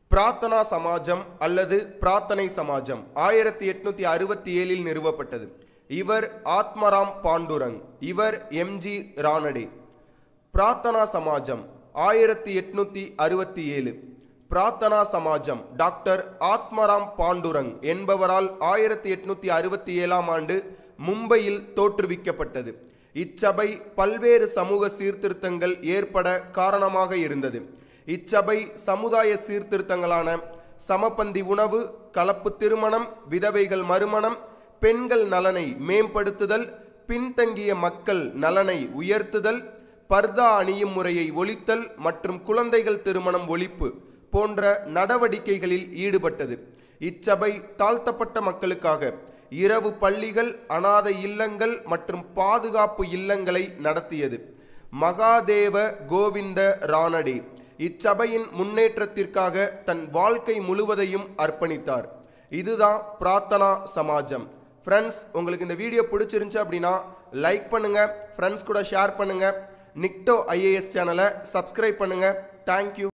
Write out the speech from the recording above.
பிரார்த்தனா சமாஜம் அல்லது பிரார்த்தனை சமாஜம் ஆயிரத்தி எட்நூத்தி அறுபத்தி ஏழில் நிறுவப்பட்டது இவர் ஆத்மராம் பாண்டுரங் இவர் எம்ஜி ரானடே பிரார்த்தனா சமாஜம் ஆயிரத்தி எட்நூத்தி அறுபத்தி ஏழு பிரார்த்தனா சமாஜம் டாக்டர் ஆத்மராம் பாண்டுரங் என்பவரால் ஆயிரத்தி எட்நூத்தி அறுபத்தி ஏழாம் ஆண்டு மும்பையில் தோற்றுவிக்கப்பட்டது இச்சபை பல்வேறு சமூக சீர்திருத்தங்கள் ஏற்பட காரணமாக இருந்தது இச்சபை சமுதாய சீர்திருத்தங்களான சமபந்தி உணவு கலப்பு திருமணம் விதவைகள் மறுமணம் பெண்கள் நலனை மேம்படுத்துதல் பின்தங்கிய மக்கள் நலனை உயர்த்துதல் பர்தா அணியும் முறையை ஒழித்தல் மற்றும் குழந்தைகள் திருமணம் ஒழிப்பு போன்ற நடவடிக்கைகளில் ஈடுபட்டது இச்சபை தாழ்த்தப்பட்ட மக்களுக்காக இரவு பள்ளிகள் அனாதை இல்லங்கள் மற்றும் பாதுகாப்பு இல்லங்களை நடத்தியது மகாதேவ கோவிந்த ரானடே இச்சபையின் முன்னேற்றத்திற்காக தன் வாழ்க்கை முழுவதையும் அர்ப்பணித்தார் இதுதான் பிரார்த்தனா சமாஜம் ஃப்ரெண்ட்ஸ் உங்களுக்கு இந்த வீடியோ பிடிச்சிருந்துச்சு அப்படின்னா லைக் பண்ணுங்க ஃப்ரெண்ட்ஸ் கூட ஷேர் பண்ணுங்க நிக்டோ ஐஏஎஸ் சேனலை சப்ஸ்கிரைப் பண்ணுங்க தேங்க்யூ